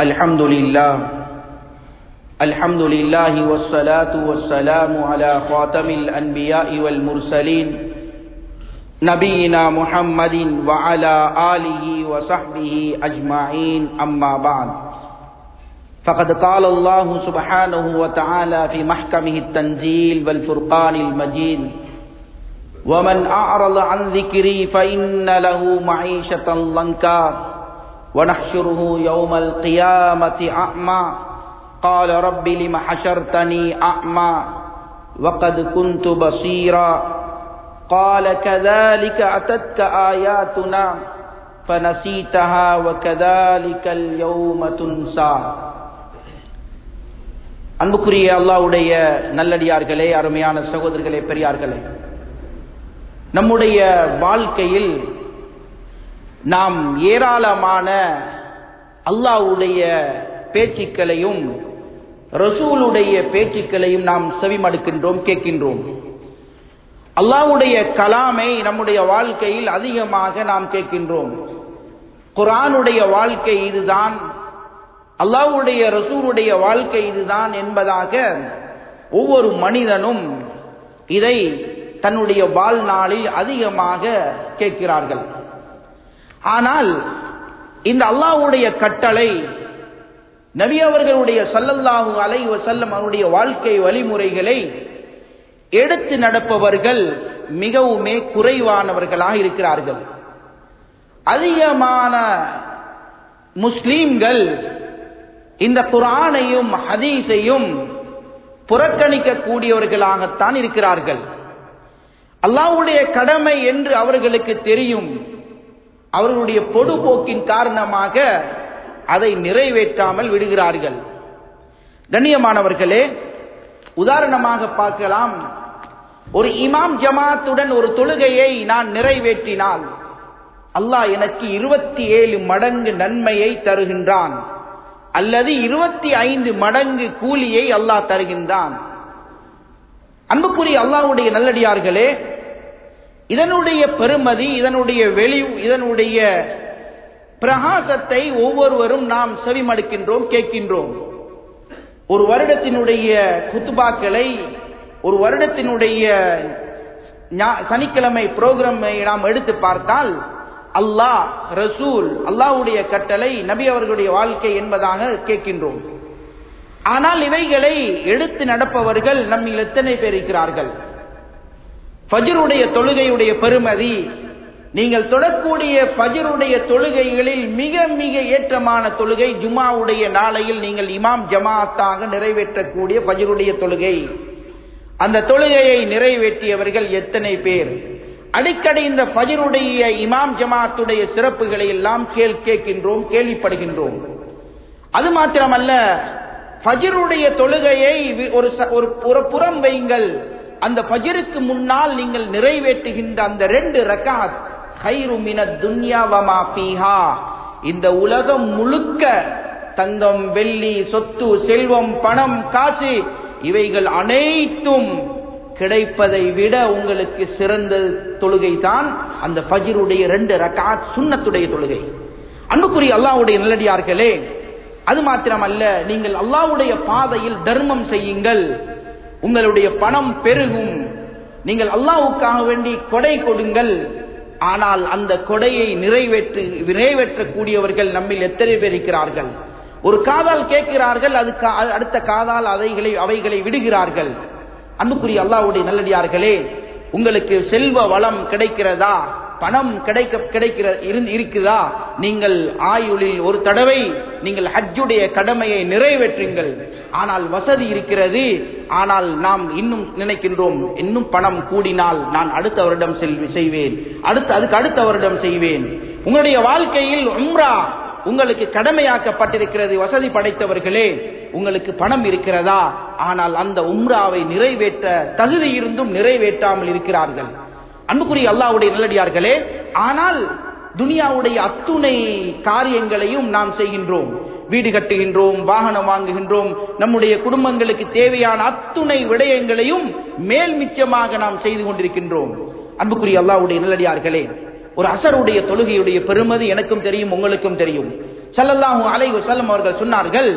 الحمد لله الحمد لله والصلاة والسلام على خاتم الأنبياء والمرسلين نبينا محمد وعلى آله وصحبه أجمعين أما بعد فقد قال الله سبحانه وتعالى في محكمه التنزيل والفرقان المجيد ومن أعرض عن ذكري فإن له معيشة ضنكا ونحشره يوم القيامة أعمى قال رب لم حشرتني أعمى وقد كنت بصيرا قال كذلك أتتك آياتنا فنسيتها وكذلك اليوم تنسى அன்புக்குரிய அல்லாவுடைய நல்லடியார்களே அருமையான சகோதரர்களே பெரியார்களே நம்முடைய வாழ்க்கையில் நாம் ஏராளமான அல்லாவுடைய பேச்சுக்களையும் ரசூலுடைய பேச்சுக்களையும் நாம் செவிமடுக்கின்றோம் கேட்கின்றோம் அல்லாவுடைய கலாமை நம்முடைய வாழ்க்கையில் அதிகமாக நாம் கேட்கின்றோம் குரானுடைய வாழ்க்கை இதுதான் அல்லாவுடைய ரசூலுடைய வாழ்க்கை இதுதான் என்பதாக ஒவ்வொரு மனிதனும் இதை தன்னுடைய வாழ்நாளில் அதிகமாக கேட்கிறார்கள் ஆனால் இந்த அல்லாவுடைய கட்டளை நபி அவர்களுடைய சல்லல்லாஹு அலை வசல்லம் அவருடைய வாழ்க்கை வழிமுறைகளை எடுத்து நடப்பவர்கள் மிகவுமே குறைவானவர்களாக இருக்கிறார்கள் அதிகமான முஸ்லீம்கள் இந்த குரானையும் ஹதீஸையும் புறக்கணிக்கக்கூடியவர்களாகத்தான் இருக்கிறார்கள் அல்லாவுடைய கடமை என்று அவர்களுக்கு தெரியும் அவர்களுடைய பொதுபோக்கின் காரணமாக அதை நிறைவேற்றாமல் விடுகிறார்கள் கண்ணியமானவர்களே உதாரணமாக பார்க்கலாம் ஒரு இமாம் ஜமாத்துடன் ஒரு தொழுகையை நான் நிறைவேற்றினால் அல்லாஹ் எனக்கு இருபத்தி ஏழு மடங்கு நன்மையை தருகின்றான் அல்லது இருபத்தி ஐந்து மடங்கு கூலியை அல்லாஹ் தருகின்றான் அன்புக்குரிய அல்லாவுடைய நல்லடியார்களே இதனுடைய பெருமதி இதனுடைய வெளி இதனுடைய பிரகாசத்தை ஒவ்வொருவரும் நாம் செவிமடுக்கின்றோம் கேட்கின்றோம் ஒரு வருடத்தினுடைய குத்துபாக்களை ஒரு வருடத்தினுடைய சனிக்கிழமை புரோகிராமை நாம் எடுத்து பார்த்தால் அல்லாஹ் ரசூல் அல்லாவுடைய கட்டளை நபி அவர்களுடைய வாழ்க்கை என்பதாக கேட்கின்றோம் ஆனால் இவைகளை எடுத்து நடப்பவர்கள் நம்மில் எத்தனை பேர் இருக்கிறார்கள் ஃபஜருடைய தொழுகையுடைய பெருமதி நீங்கள் தொடக்கூடிய ஃபஜருடைய தொழுகைகளில் மிக மிக ஏற்றமான தொழுகை ஜுமாவுடைய நாளையில் நீங்கள் இமாம் ஜமாத்தாக நிறைவேற்றக்கூடிய ஃபஜருடைய தொழுகை அந்த தொழுகையை நிறைவேற்றியவர்கள் எத்தனை பேர் அடிக்கடி இந்த ஃபஜருடைய இமாம் ஜமாத்துடைய சிறப்புகளை எல்லாம் கேள் கேட்கின்றோம் கேள்விப்படுகின்றோம் அது மாத்திரமல்ல ஃபஜருடைய தொழுகையை ஒரு ஒரு புறம் வையுங்கள் அந்த ஃபஜருக்கு முன்னால் நீங்கள் நிறைவேற்றுகின்ற அந்த ரெண்டு ரகாத் ஹைரு மின துன்யாவமா பீஹா இந்த உலகம் முழுக்க தங்கம் வெள்ளி சொத்து செல்வம் பணம் காசு இவைகள் அனைத்தும் கிடைப்பதை விட உங்களுக்கு சிறந்த தொழுகை தான் அந்த ஃபஜருடைய ரெண்டு ரகாத் சுண்ணத்துடைய தொழுகை அன்புக்குரிய அல்லாவுடைய நல்லடியார்களே அது மாத்திரமல்ல நீங்கள் அல்லாவுடைய பாதையில் தர்மம் செய்யுங்கள் உங்களுடைய பணம் பெருகும் நீங்கள் அல்லாவுக்காக வேண்டி கொடை கொடுங்கள் ஆனால் அந்த கொடையை நிறைவேற்று நிறைவேற்றக்கூடியவர்கள் நம்மில் எத்தனை பேர் இருக்கிறார்கள் ஒரு காதால் கேட்கிறார்கள் அதுக்கு அடுத்த காதால் அதைகளை அவைகளை விடுகிறார்கள் அன்புக்குரிய அல்லாவுடைய நல்லடியார்களே உங்களுக்கு செல்வ வளம் கிடைக்கிறதா பணம் கிடைக்க கிடைக்கிற இருக்குதா நீங்கள் ஆயுளில் ஒரு தடவை நீங்கள் ஹஜ்ஜுடைய கடமையை நிறைவேற்றுங்கள் ஆனால் வசதி இருக்கிறது ஆனால் நாம் இன்னும் நினைக்கின்றோம் இன்னும் பணம் கூடினால் நான் அடுத்த வருடம் செய்வேன் அடுத்து அதுக்கு அடுத்த வருடம் செய்வேன் உங்களுடைய வாழ்க்கையில் உம்ரா உங்களுக்கு கடமையாக்கப்பட்டிருக்கிறது வசதி படைத்தவர்களே உங்களுக்கு பணம் இருக்கிறதா ஆனால் அந்த உம்ராவை நிறைவேற்ற தகுதி இருந்தும் நிறைவேற்றாமல் இருக்கிறார்கள் அன்புக்குரிய அல்லாவுடைய நல்லடியார்களே ஆனால் துனியாவுடைய அத்துணை காரியங்களையும் நாம் செய்கின்றோம் வீடு கட்டுகின்றோம் வாகனம் வாங்குகின்றோம் நம்முடைய குடும்பங்களுக்கு தேவையான அத்துணை விடயங்களையும் மேல் மிச்சமாக நாம் செய்து கொண்டிருக்கின்றோம் அன்புக்குரிய அல்லாவுடைய நல்லடியார்களே ஒரு அசருடைய தொழுகையுடைய பெருமதி எனக்கும் தெரியும் உங்களுக்கும் தெரியும் ஸல்லல்லாஹு அலைஹி வஸல்லம் அவர்கள் சொன்னார்கள்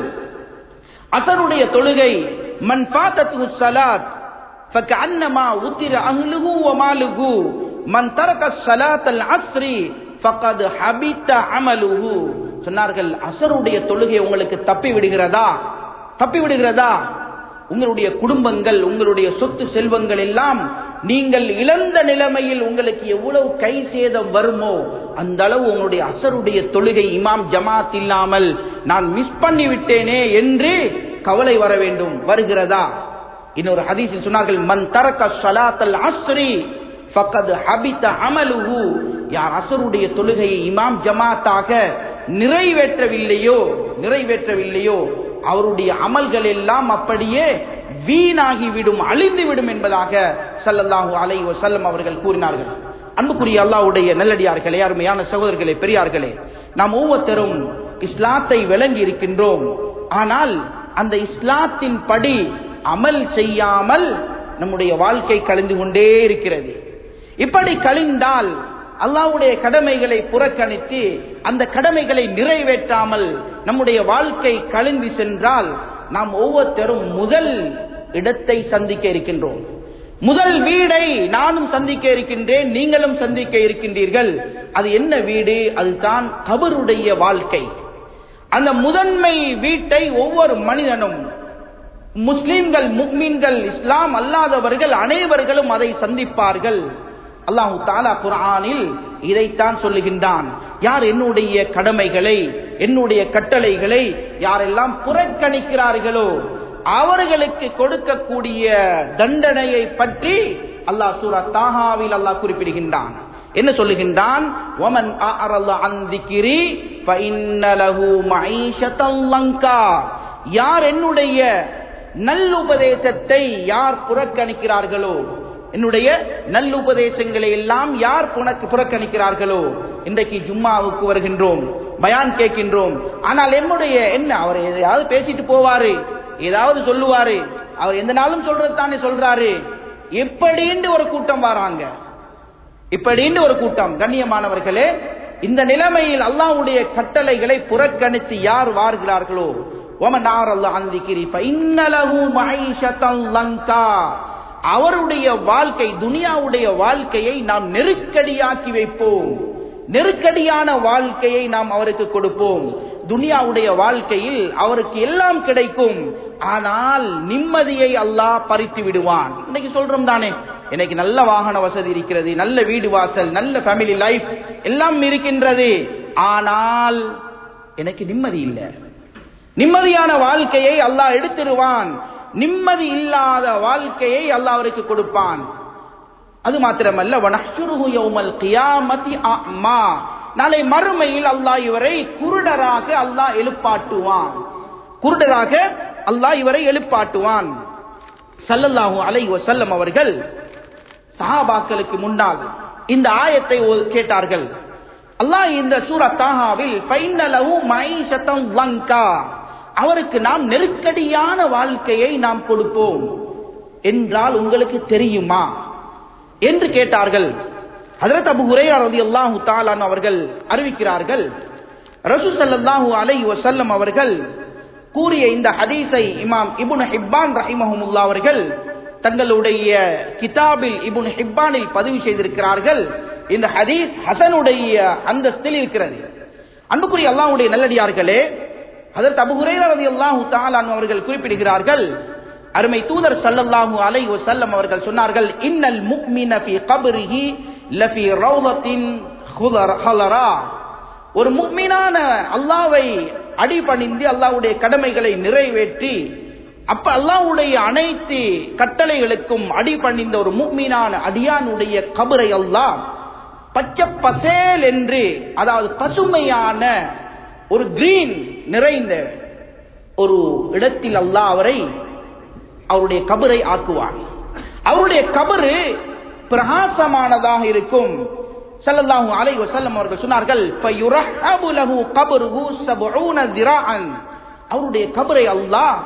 அசருடைய தொழுகை மன் ஃபாத்தத்து ஸலாத் ஃபகஅன்னமா உத்திர அஹ்லுஹு வ மாலுஹு மன் தரக ஸலாத்தல் அஸ்ரி ஃபகத் ஹபித்த அமலுஹு சொன்னார்கள் அசருடைய தொழுகை உங்களுக்கு தப்பி விடுகிறதா தப்பி விடுகிறதா உங்களுடைய குடும்பங்கள் உங்களுடைய சொத்து செல்வங்கள் எல்லாம் நீங்கள் இழந்த நிலைமையில் உங்களுக்கு எவ்வளவு கை சேதம் வருமோ அந்த அளவு உங்களுடைய அசருடைய தொழுகை இமாம் ஜமாத் இல்லாமல் நான் மிஸ் பண்ணி விட்டேனே என்று கவலை வர வேண்டும் வருகிறதா இன்னொரு ஹதீஸில் சொன்னார்கள் மன் தரக்க ஸலாத்தல் அஸ்ரி ஃபக்கத் ஹபித அமலுஹு யார் அசருடைய தொழுகையை இமாம் ஜமாத்தாக நிறைவேற்றவில்லையோ நிறைவேற்றவில்லையோ அவருடைய அமல்கள் எல்லாம் அப்படியே வீணாகிவிடும் அழிந்துவிடும் என்பதாக ஸல்லல்லாஹு அலைஹி வஸல்லம் அவர்கள் கூறினார்கள் அன்புக்குரிய அல்லாஹ்வுடைய நல்லடியார்களே அருமையான சகோதரர்களே பெரியார்களே நாம் ஒவ்வொருத்தரும் இஸ்லாத்தை விளங்கி இருக்கின்றோம் ஆனால் அந்த இஸ்லாத்தின் படி அமல் செய்யாமல் நம்முடைய வாழ்க்கை கழிந்து கொண்டே இருக்கிறது இப்படி கழிந்தால் அல்லாஹ்வுடைய கடமைகளை புறக்கணித்து அந்த கடமைகளை நிறைவேற்றாமல் நம்முடைய வாழ்க்கை கழிந்து சென்றால் நாம் ஒவ்வொருத்தரும் முதல் இடத்தை சந்திக்க இருக்கின்றோம் முதல் வீடை நானும் சந்திக்க இருக்கின்றேன் நீங்களும் சந்திக்க இருக்கின்றீர்கள் அது என்ன வீடு அதுதான் கபருடைய வாழ்க்கை அந்த முதன்மை வீட்டை ஒவ்வொரு மனிதனும் முஸ்லிம்கள் முக்மீன்கள் இஸ்லாம் அல்லாதவர்கள் அனைவர்களும் அதை சந்திப்பார்கள் அல்லாஹு தாலா குர்ஆனில் இதைத்தான் சொல்லுகின்றான் யார் என்னுடைய கடமைகளை என்னுடைய கட்டளைகளை யாரெல்லாம் புறக்கணிக்கிறார்களோ அவர்களுக்கு கொடுக்கக்கூடிய தண்டனையை பற்றி அல்லாஹ் சூரா தாஹாவில் அல்லாஹ் குறிப்பிடுகின்றான் என்ன சொல்லுகின்றான் ஒமன் அஅரத அன் திக்ரி ஃபஇன்ன லஹு மஈஷத்தன் லங்கா யார் என்னுடைய நல்லுபதேசத்தை யார் புறக்கணிக்கிறார்களோ என்னுடைய நல்லுபதேசங்களை எல்லாம் யார் புனக்கு புறக்கணிக்கிறார்களோ இன்றைக்கு ஜும்மாவுக்கு வருகின்றோம் பயான் கேட்கின்றோம் ஆனால் என்னுடைய என்ன அவர் எதையாவது பேசிட்டு போவாரு ஏதாவது சொல்லுவாரு அவர் எந்த நாளும் சொல்றது தானே சொல்றாரு எப்படின்னு ஒரு கூட்டம் வராங்க இப்படின்னு ஒரு கூட்டம் கண்ணியமானவர்களே இந்த நிலைமையில் அல்லாஹ்வுடைய கட்டளைகளை புறக்கணித்து யார் வாருகிறார்களோ ஒமன் ஆரல்ல அந்திக்கிரி இன்னலகு மஹைஷத்தன் லங்கா அவருடைய வாழ்க்கை துனியாவுடைய வாழ்க்கையை நாம் நெருக்கடியாக்கி வைப்போம் நெருக்கடியான வாழ்க்கையை நாம் அவருக்கு கொடுப்போம் துனியாவுடைய வாழ்க்கையில் அவருக்கு எல்லாம் கிடைக்கும் ஆனால் நிம்மதியை அல்லாஹ் பறித்து விடுவான் இன்னைக்கு சொல்றோம் தானே எனக்கு நல்ல வாகன வசதி இருக்கிறது நல்ல வீடு வாசல் நல்ல ஃபேமிலி லைஃப் எல்லாம் இருக்கின்றது ஆனால் எனக்கு நிம்மதி இல்லை நிம்மதியான வாழ்க்கையை அல்லாஹ் எடுத்துருவான் நிம்மதி இல்லாத வாழ்க்கையை அல்லாஹ் அவருக்கு கொடுப்பான் அது மாத்திரமல்ல வனஹ்ஷுருஹு யௌமல் கியாமத்தி அம்மா நாளை மறுமையில் அல்லாஹ் இவரை குருடராக அல்லாஹ் எழுப்பாட்டுவான் குருடராக அல்லாஹ் இவரை எழுப்பாட்டுவான் சல்லல்லாஹு அலைஹி வஸல்லம் அவர்கள் சஹாபாக்களுக்கு முன்னால் இந்த ஆயத்தை ஓ- கேட்டார்கள் அல்லாஹ் இந்த சூரா தாஹாவில் ஃபைனலஹு மைஷத்தன் லங்கா அவருக்கு நாம் நெருக்கடியான வாழ்க்கையை நாம் கொடுப்போம் என்றால் உங்களுக்கு தெரியுமா என்று கேட்டார்கள் ஹஜரத் அபு ஹுரைரா ரலியல்லாஹு தஆலா அவர்கள் அறிவிக்கிறார்கள் ரசூல் ஸல்லல்லாஹு அலைஹி வஸல்லம் அவர்கள் கூறிய இந்த ஹதீஸை இமாம் இப்னு ஹிப்பான் ரஹிமஹுமுல்லா அவர்கள் தங்களுடைய கிதாபில் இப்னு ஹிப்பானில் பதிவு செய்திருக்கிறார்கள் இந்த ஹதீஸ் ஹசனுடைய அந்தஸ்தில் இருக்கிறது அன்புக்குரிய அல்லாஹ்வுடைய நல்லடியார்களே அதற்கு அபு ஹுரைரா ரலியல்லாஹு தஆலா அன்ஹு அவர்கள் குறிப்பிடுகிறார்கள் அருமை தூதர் ஸல்லல்லாஹு அலைஹி வஸல்லம் அவர்கள் சொன்னார்கள் இன்னல் முஃமின ஃபீ கப்ரிஹி லஃபீ ரௌலத்தின் ஹுதர- ஹலரா ஒரு முக்மீனான அல்லாவை அடிபணிந்து அல்லாஹ்வுடைய கடமைகளை நிறைவேற்றி அப்ப அல்லாஹ்வுடைய அனைத்து கட்டளைகளுக்கும் அடிபணிந்த ஒரு முக்மீனான அடியானுடைய கபரை அல்லாஹ் பச்சை பசேல் என்று அதாவது பசுமையான ஒரு கிரீன் நிறைந்த ஒரு இடத்தில் அல்லாஹ் அவரை அவருடைய கபரை ஆக்குவான் அவருடைய கபரு பிரகாசமானதாக இருக்கும் ஸல்லல்லாஹு அலைஹி வஸல்லம் அவர்கள் சொன்னார்கள் ஃபயுரஹபு லஹு கபருஹு சபூன திராஅன் அவருடைய கபரை அல்லாஹ்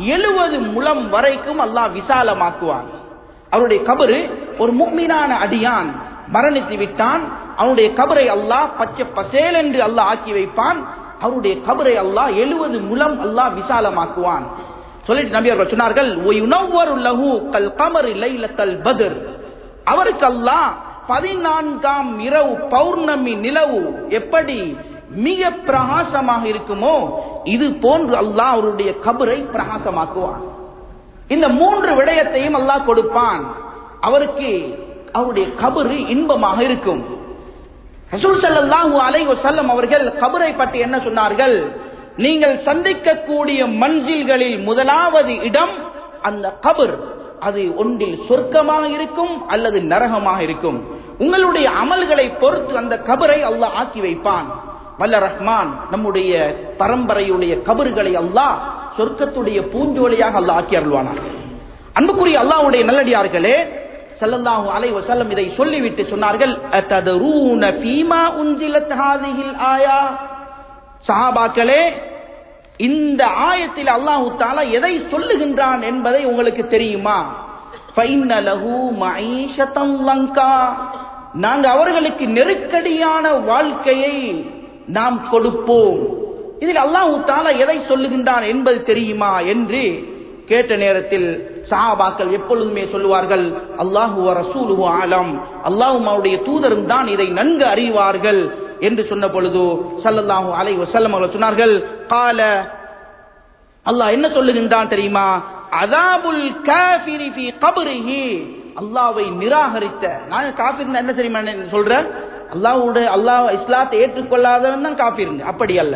70 முழம் வரைக்கும் அல்லாஹ் விசாலமாக்குவான் அவருடைய கபரு ஒரு முக்மீனான அடியான் மரணித்து விட்டான் அவனுடைய கபரை அல்லாஹ் பச்சை பசேல் என்று அல்லாஹ் ஆக்கி வைப்பான் அவருடைய கபரை அல்லாஹ் எழுபது முலம் அல்லாஹ் விசாலமாக்குவான் சொல்லிட்டு நபி அவர்கள் சொன்னார்கள் "ஒயுனவ்வரு லஹு கல் கமரி லைலத்தல் பத்ர்." அவருக்கு அல்லாஹ் பதினான்காம் இரவு பௌர்ணமி நிலவு எப்படி மிக பிரகாசமாக இருக்குமோ இது போன்று அல்லாஹ் அவருடைய கபரை பிரகாசமாக்குவான் இந்த மூன்று விடயத்தையும் அல்லாஹ் கொடுப்பான் அவருக்கு அவருடைய கபரு இன்பமாக இருக்கும் ரசூல் ஸல்லல்லாஹு அலைஹி வஸல்லம் அவர்கள் கபரை பற்றி என்ன சொன்னார்கள் நீங்கள் சந்திக்கக்கூடிய மன்சில்களில் முதலாவது இடம் அந்த கபர் அது ஒன்றில் சொர்க்கமாக இருக்கும் அல்லது நரகமாக இருக்கும் உங்களுடைய அமல்களை பொறுத்து அந்த கபரை அல்லாஹ் ஆக்கி வைப்பான் வல்ல ரஹ்மான் நம்முடைய பரம்பரையுடைய கபறுகளை அல்லாஹ் சொர்க்கத்துடைய பூஞ்சோலியாக அல்லாஹ் ஆக்கி அருள்வானார் அன்புக்குரிய அல்லாஹ்வுடைய நல்லடியார்களே ஸல்லல்லாஹு அலைஹி வஸல்லம் இதை சொல்லிவிட்டு சொன்னார்கள் அத்ததரூன ஃபீமா உன்சிலத் ஹாதிஹில் ஆயா சஹாபாக்களே இந்த ஆயத்தில் அல்லாஹு தாலா எதை சொல்லுகின்றான் என்பதை உங்களுக்கு தெரியுமா ஃபைன்ன லஹு மஈஷத்தன் லங்கா நாங்க அவர்களுக்கு நெருக்கடியான வாழ்க்கையை நாம் கொடுப்போம் இதில் அல்லாஹு தாலா எதை சொல்லுகின்றான் என்பது தெரியுமா என்று கேட்ட நேரத்தில் சஹாபாக்கள் எப்பொழுதுமே சொல்லுவார்கள் அல்லாஹு ரசூலுஹு ஆலம் அல்லாஹும் அவருடைய தூதரும் தான் இதை நன்கு அறிவார்கள் என்று சொன்ன பொழுது சல்லல்லாஹு அலை வசல்லம் அவர்கள் சொன்னார்கள் கால அல்லாஹ் என்ன சொல்லுகின்றான் தெரியுமா அதாபுல் காஃபிரி ஃபீ கப்ரிஹி அல்லாஹ்வை நிராகரித்த நான் காஃபிர் என்ன தெரியுமா நான் சொல்றேன் அல்லாஹ்வுடைய அல்லாஹ் இஸ்லாத்தை ஏற்றுக்கொள்ளாதவன் தான் காஃபிருங்க அப்படி அல்ல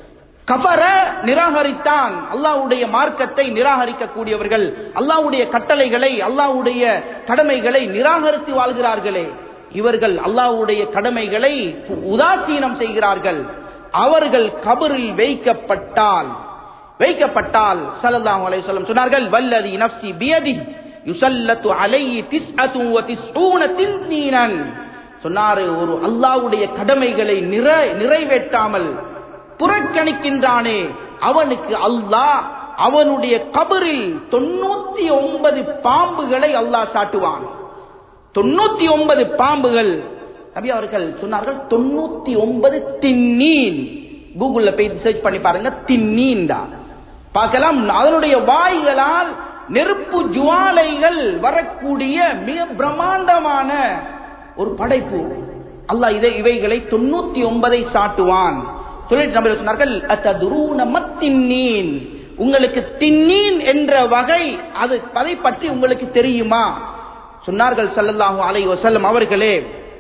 கபர நிராகரித்தான் அல்லாஹ்வுடைய மார்க்கத்தை நிராகரிக்க கூடியவர்கள் அல்லாஹ்வுடைய கட்டளைகளை அல்லாஹ்வுடைய கடமைகளை நிராகரித்து வாழ்கிறார்களே இவர்கள் அல்லாஹ்வுடைய கடமைகளை உதாசீனம் செய்கிறார்கள் அவர்கள் கபரில் வைக்கப்பட்டால் வைக்கப்பட்டால் ஸல்லல்லாஹு அலைஹி வஸல்லம் சொன்னார்கள் வல்லதி நஃப்சி பியதி யுஸல்லத்து அலைஹி திஸ்அத்து வ திஸ்ஊன தின்தீனன் சொன்னாரு ஒரு அல்லாஹ்வுடைய கடமைகளை நிறை நிறைவேற்றாமல் புறக்கணிக்கின்றானே அவனுக்கு அல்லாஹ் அவனுடைய கபரில் தொண்ணூத்தி ஒன்பது பாம்புகளை அல்லாஹ் சாட்டுவான் தொண்ணூத்தி ஒன்பது பாம்புகள் நபி அவர்கள் சொன்னார்கள் தொண்ணூத்தி ஒன்பது தின்னீன் கூகுள்ல போய் சர்ச் பண்ணி பாருங்க தின்னீன் தான் பார்க்கலாம் அதனுடைய வாய்களால் நெருப்பு ஜுவாலைகள் வரக்கூடிய மிக பிரம்மாண்டமான ஒரு படைப்பு அல்லாஹ் இதை இவைகளை தொண்ணூத்தி ஒன்பதை சாட்டுவான் சொல்லிட்டு நபி சொன்னார்கள் அத்ததுரூன மத்தின்னீன் உங்களுக்கு தின்னீன் என்ற வகை அது அதை பற்றி உங்களுக்கு தெரியுமா சொன்னார்கள் ஸல்லல்லாஹு அலைஹி வஸல்லம் அவர்களே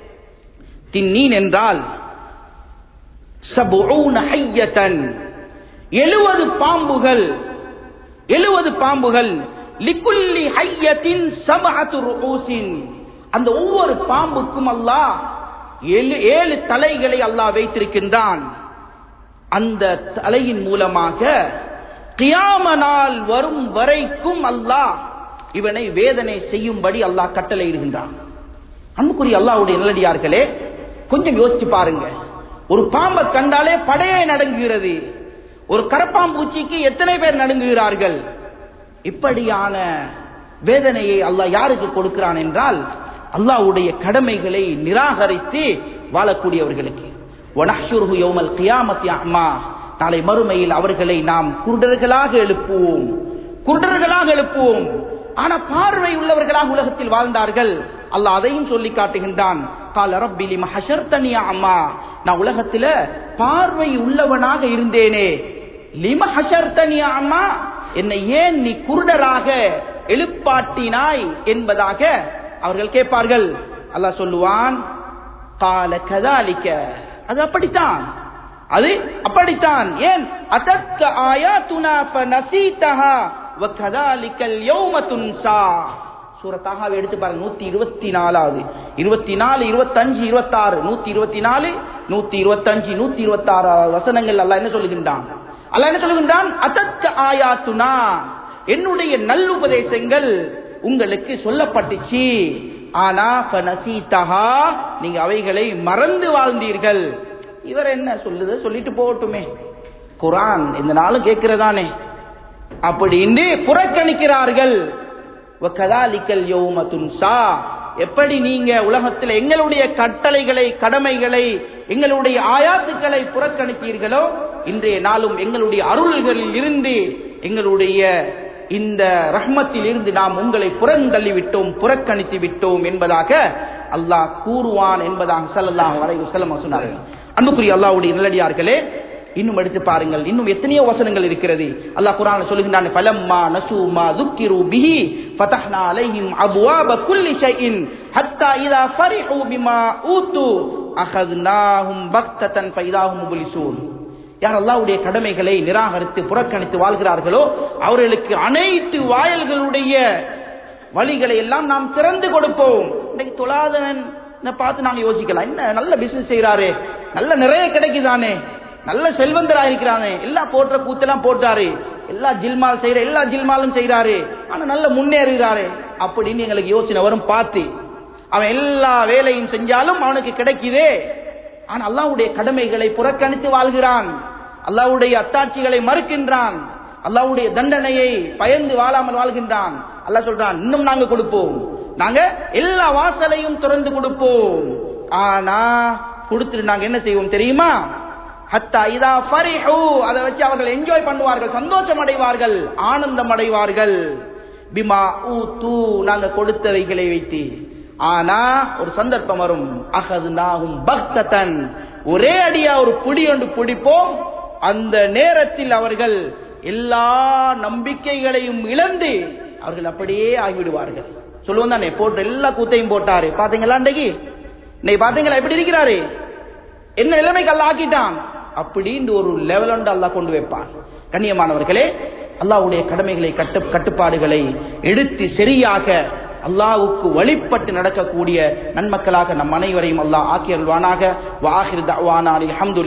தின்னீன் என்றால் சபூன ஹையத்தன் எழுவது பாம்புகள் எழுவது பாம்புகள் லிக்குல்லி ஹையத்தின் சபஅத்து ருஊசின் அந்த ஒவ்வொரு பாம்புக்கும் அல்லாஹ் ஏழு ஏழு தலைகளை அல்லாஹ் வைத்திருக்கின்றான் அந்த தலையின் மூலமாக கியாம நாள் வரும் வரைக்கும் அல்லாஹ் இவனை வேதனை செய்யும்படி அல்லாஹ் கட்டளை இடுகின்றான் அன்புக்குரிய அல்லாஹ்வுடைய நல்லடியார்களே கொஞ்சம் யோசிச்சு பாருங்க ஒரு பாம்பை கண்டாலே படையே நடுங்குகிறது ஒரு கரப்பாம்பூச்சிக்கு எத்தனை பேர் நடுங்குகிறார்கள் இப்படியான வேதனையை அல்லாஹ் யாருக்கு கொடுக்கிறான் என்றால் அல்லாஹ்வுடைய கடமைகளை நிராகரித்து வாழக்கூடியவர்களுக்கு வனஹ்ஷுருஹு யௌமல் கியாமத்தி அம்மா நாளை மறுமையில் அவர்களை நாம் குருடர்களாக எழுப்புவோம் குருடர்களாக எழுப்புவோம் ஆனா பார்வை உள்ளவர்களாக உலகத்தில் வாழ்ந்தார்கள் அல்லாஹ் அதையும் சொல்லி காட்டுகின்றான் கால ரப்பி லிம ஹஷர்தனியா அம்மா நான் உலகத்துல பார்வை உள்ளவனாக இருந்தேனே லிம ஹஷர்தனியா அம்மா என்னை ஏன் நீ குருடராக எழுப்பாட்டினாய் என்பதாக அவர்கள் கேட்பார்கள் அல்லாஹ் சொல்லுவான் கால கதாலிக்க அது அப்படித்தான் அது அப்படித்தான் ஏன் அதற்க ஆயாத்துனா ஃபநசீதஹா வகதாலிக்கல் யௌம துன்சா சூரத்தாக எடுத்து பாருங்க நூத்தி இருபத்தி நாலாவது இருபத்தி நாலு இருபத்தஞ்சு இருபத்தாறு நூத்தி இருபத்தி நாலு நூத்தி இருபத்தஞ்சு நூத்தி இருபத்தி ஆறு வசனங்கள் அல்ல என்ன சொல்லுகின்றான் அல்ல என்ன சொல்லுகின்றான் அதற்க ஆயாத்துனா என்னுடைய நல்லுபதேசங்கள் உங்களுக்கு சொல்லப்பட்டுச்சு ஆனா ஃபனசீதஹா நீங்க அவைகளை மறந்து வாழ்ந்தீர்கள் இவர் என்ன சொல்லுது சொல்லிட்டு போகட்டுமே குரான் இந்த நாளும் கேட்கிறதானே அப்படின்னு புறக்கணிக்கிறார்கள் வகதாலிக்கல் யௌம துன்சா எப்படி நீங்க உலகத்தில் எங்களுடைய கட்டளைகளை கடமைகளை எங்களுடைய ஆயாத்துக்களை புறக்கணித்தீர்களோ இன்றைய நாளும் எங்களுடைய அருள்களில் இருந்து எங்களுடைய இந்த ரஹ்மத்தில் இருந்து நாம் உங்களை புறந்தள்ளி விட்டோம் புறக்கணித்து விட்டோம் என்பதாக அல்லாஹ் கூறுவான் என்பதாக ஸல்லல்லாஹு அலைஹி வஸல்லம் சொன்னார்கள் அன்புக்குரிய அல்லாஹ்வுடைய நல்லடியார்களே இன்னும் எடுத்து பாருங்கள் இன்னும் எத்தனையோ வசனங்கள் இருக்கிறது அல்லாஹ் குர்ஆன்ல சொல்லுகிறான் ஃபலம்மா நசூமா ذُكِّرُوا بِهِ فَتَحْنَا عَلَيْهِمْ أَبْوَابَ كُلِّ شَيْءٍ حَتَّى إِذَا فَرِحُوا بِمَا أُوتُوا أَخَذْنَاهُمْ بَغْتَةً فَإِذَا هُمْ مُبْلِسُونَ யார் அல்லாஹ்வுடைய கடமைகளை நிராகரித்து புறக்கணித்து வாழ்கிறார்களோ அவர்களுக்கு அனைத்து வாயல்களுடைய வழிகளை எல்லாம் நாம் திறந்து கொடுப்போம் இன்னைக்கு தொழாதவன் பார்த்து நாங்க யோசிக்கலாம் என்ன நல்ல பிசினஸ் செய்யறாரு நல்ல நிறைய கிடைக்குதானே நல்ல செல்வந்தரா இருக்கிறானே எல்லாம் போட்ட கூத்தெல்லாம் போட்டாரு எல்லா ஜில்மால் செய்யற எல்லா ஜில்மாலும் செய்யறாரு ஆனா நல்ல முன்னேறுகிறாரு அப்படின்னு எங்களுக்கு யோசனை வரும் பார்த்து அவன் எல்லா வேலையும் செஞ்சாலும் அவனுக்கு கிடைக்குதே ஆனா அல்லாஹ்வுடைய கடமைகளை புறக்கணித்து வாழ்கிறான் அல்லாஹ்வுடைய அத்தாட்சிகளை மறுக்கின்றான் அல்லாஹ்வுடைய தண்டனையை பயந்து வாழாமல் வாழ்கின்றான் அல்லாஹ் சொல்றான் இன்னும் நாங்க கொடுப்போம் நாங்க எல்லா வாசலையும் திறந்து கொடுப்போம் ஆனா கொடுத்துட்டு நாங்க என்ன செய்வோம் தெரியுமா ஹத்தா இதா ஃபரிஹு அதை வச்சு அவர்கள் என்ஜாய் பண்ணுவார்கள் சந்தோஷம் அடைவார்கள் ஆனந்தம் அடைவார்கள் பிமா ஊத்து நாங்க கொடுத்தவைகளை வைத்து ஆனா ஒரு சந்தர்ப்பம் வரும் அகது நாகும் பக்தன் ஒரே அடியா ஒரு புடி ஒன்று பிடிப்போம் அந்த நேரத்தில் அவர்கள் எல்லா நம்பிக்கைகளையும் இழந்து அவர்கள் அப்படியே ஆகிவிடுவார்கள் சொல்லுவோம் தானே போட்டு எல்லா கூத்தையும் போட்டாரு பாத்தீங்களா அன்றைக்கு இன்னைக்கு பாத்தீங்களா எப்படி இருக்கிறாரு என்ன நிலைமைக்கு அல்ல ஆக்கிட்டான் அப்படின்னு ஒரு லெவல் ஒன்று அல்லாஹ் கொண்டு வைப்பான் கண்ணியமானவர்களே அல்லாஹ்வுடைய கடமைகளை கட்டு கட்டுப்பாடுகளை எடுத்து சரியாக அல்லாஹ்வுக்கு வழிபட்டு நடக்கக்கூடிய நன்மக்களாக நம் அனைவரையும் அல்லாஹ் ஆக்கியருள்வானாக வாஹிர் தவானா அல்ஹம்துலில்லாஹ்